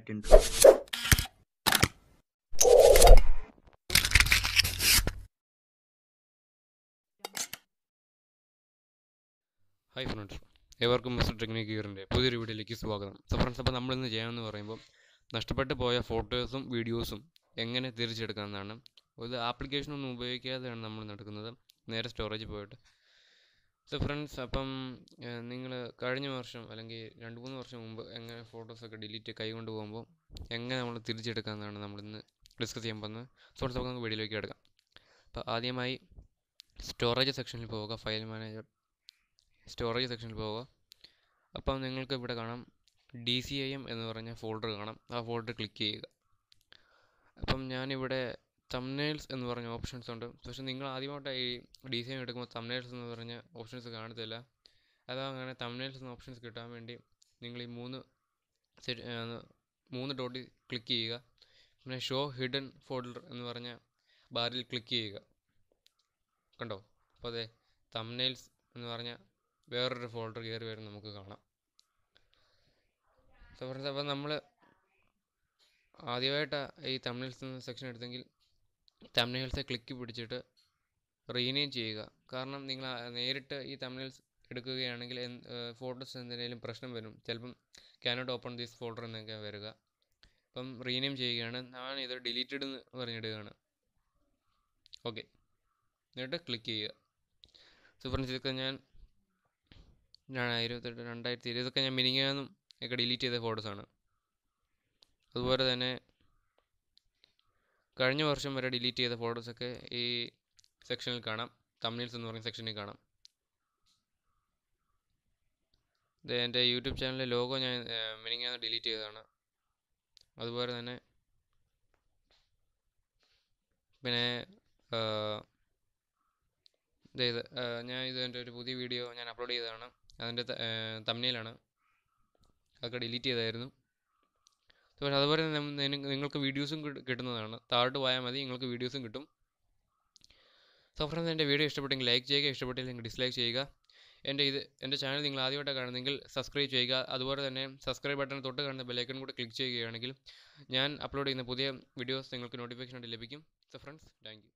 പറ്റുന്നുണ്ട് hi friends ഏവർക്കും mister technic ഗിയറിൻ്റെ പുതിയൊരു വീഡിയോയിലേക്ക് സ്വാഗതം സോ ഫ്രണ്ട്സ് അപ്പോൾ നമ്മളിന്ന് ചെയ്യാമെന്ന് പറയുമ്പോൾ നഷ്ടപ്പെട്ടു പോയ ഫോട്ടോസും വീഡിയോസും എങ്ങനെ തിരിച്ചെടുക്കാമെന്നാണ് ഒരു ആപ്ലിക്കേഷനൊന്നും ഉപയോഗിക്കാതെയാണ് നമ്മൾ നടക്കുന്നത് നേരെ സ്റ്റോറേജിൽ പോയിട്ട് സോ ഫ്രണ്ട്സ് അപ്പം നിങ്ങൾ കഴിഞ്ഞ വർഷം അല്ലെങ്കിൽ രണ്ട് മൂന്ന് വർഷം മുമ്പ് എങ്ങനെ ഫോട്ടോസൊക്കെ ഡിലീറ്റ് കൈ കൊണ്ട് പോകുമ്പോൾ എങ്ങനെ നമ്മൾ തിരിച്ചെടുക്കാമെന്നാണ് നമ്മളിന്ന് ഡിസ്കസ് ചെയ്യാൻ പോകുന്നത് സോ ഫ്രണ്ട്സ് അപ്പോൾ നമുക്ക് വീഡിയോയിലേക്ക് കിടക്കാം അപ്പോൾ ആദ്യമായി സ്റ്റോറേജ് സെക്ഷനിൽ പോവുക ഫയൽ മാനേജർ സ്റ്റോറേജ് സെക്ഷനിൽ പോവുക അപ്പം നിങ്ങൾക്ക് ഇവിടെ കാണാം ഡി സി ഐ എം എന്ന് പറഞ്ഞ ഫോൾഡർ കാണാം ആ ഫോൾഡർ ക്ലിക്ക് ചെയ്യുക അപ്പം ഞാനിവിടെ തംനെയിൽസ് എന്ന് പറഞ്ഞ ഓപ്ഷൻസ് ഉണ്ട് പക്ഷെ നിങ്ങൾ ആദ്യമായിട്ട് ഈ ഡി സി ഐ എടുക്കുമ്പോൾ തംനെയിൽസ് എന്ന് പറഞ്ഞ ഓപ്ഷൻസ് കാണത്തില്ല അതാ അങ്ങനെ തംനെയിൽസ് എന്ന ഓപ്ഷൻസ് കിട്ടാൻ വേണ്ടി നിങ്ങൾ ഈ മൂന്ന് സെറ്റ് മൂന്ന് ഡോട്ടിൽ ക്ലിക്ക് ചെയ്യുക പിന്നെ ഷോ ഹിഡൻ ഫോൾഡർ എന്ന് പറഞ്ഞ ബാറിൽ ക്ലിക്ക് ചെയ്യുക കണ്ടോ അപ്പോൾ അതെ തംനെയിൽസ് എന്ന് പറഞ്ഞ വേറൊരു ഫോൾഡർ കയറി വരും നമുക്ക് കാണാം സോ ഫ്രണ്ട്സ് അപ്പോൾ നമ്മൾ ആദ്യമായിട്ട് ഈ തമിഴ്സ് സെക്ഷൻ എടുത്തെങ്കിൽ തമിഴ്സെ ക്ലിക്ക് പിടിച്ചിട്ട് റീനെയിം ചെയ്യുക കാരണം നിങ്ങൾ ആ നേരിട്ട് ഈ തമിഴ്സ് എടുക്കുകയാണെങ്കിൽ ഫോട്ടോസ് എന്തെങ്കിലും പ്രശ്നം വരും ചിലപ്പം ക്യാനോട്ട് ഓപ്പൺ ദീസ് ഫോൾഡർ എന്നൊക്കെ വരിക അപ്പം റീനെയിം ചെയ്യുകയാണ് ഞാൻ ഇത് ഡിലീറ്റഡ് എന്ന് പറഞ്ഞിടുകയാണ് ഓക്കെ എന്നിട്ട് ക്ലിക്ക് ചെയ്യുക സോ ഫ്രണ്ട്സ് ഇതൊക്കെ ഞാൻ ഇരുപത്തെട്ട് രണ്ടായിരത്തി ഇരുപതൊക്കെ ഞാൻ മിനിങ്ങാന്നും ഒക്കെ ഡിലീറ്റ് ചെയ്ത ഫോട്ടോസാണ് അതുപോലെ തന്നെ കഴിഞ്ഞ വർഷം വരെ ഡിലീറ്റ് ചെയ്ത ഫോട്ടോസൊക്കെ ഈ സെക്ഷനിൽ കാണാം തമിഴ്സ് എന്ന് പറയുന്ന സെക്ഷനിൽ കാണാം ഇത് എൻ്റെ യൂട്യൂബ് ചാനലിലെ ലോഗോ ഞാൻ മിനിങ്ങാന്ന് ഡിലീറ്റ് ചെയ്തതാണ് അതുപോലെ തന്നെ പിന്നെ ഇത് ഞാൻ ഇതിൻ്റെ ഒരു പുതിയ വീഡിയോ ഞാൻ അപ്ലോഡ് ചെയ്തതാണ് അതിൻ്റെ തമ്മിലാണ് അതൊക്കെ ഡിലീറ്റ് ചെയ്തായിരുന്നു പക്ഷേ അതുപോലെ തന്നെ നിങ്ങൾക്ക് വീഡിയോസും കിട്ടുന്നതാണ് താഴോട്ട് പോയാൽ മതി നിങ്ങൾക്ക് വീഡിയോസും കിട്ടും സോ ഫ്രണ്ട്സ് എൻ്റെ വീഡിയോ ഇഷ്ടപ്പെട്ടെങ്കിൽ ലൈക്ക് ചെയ്യുക ഇഷ്ടപ്പെട്ടില്ലെങ്കിൽ ഡിസ്ലൈക്ക് ചെയ്യുക എൻ്റെ ഇത് എൻ്റെ ചാനൽ നിങ്ങൾ ആദ്യമായിട്ടാണ് കാണുന്നെങ്കിൽ സബ്സ്ക്രൈബ് ചെയ്യുക അതുപോലെ തന്നെ സബ്സ്ക്രൈബ് ബട്ടൺ തൊട്ട് കാണുന്ന ബെലൈക്കൺ കൂടെ ക്ലിക്ക് ചെയ്യുകയാണെങ്കിൽ ഞാൻ അപ്ലോഡ് ചെയ്യുന്ന പുതിയ വീഡിയോസ് നിങ്ങൾക്ക് നോട്ടിഫിക്കേഷൻ ആയിട്ട് ലഭിക്കും സോ ഫ്രണ്ട്സ് താങ്ക്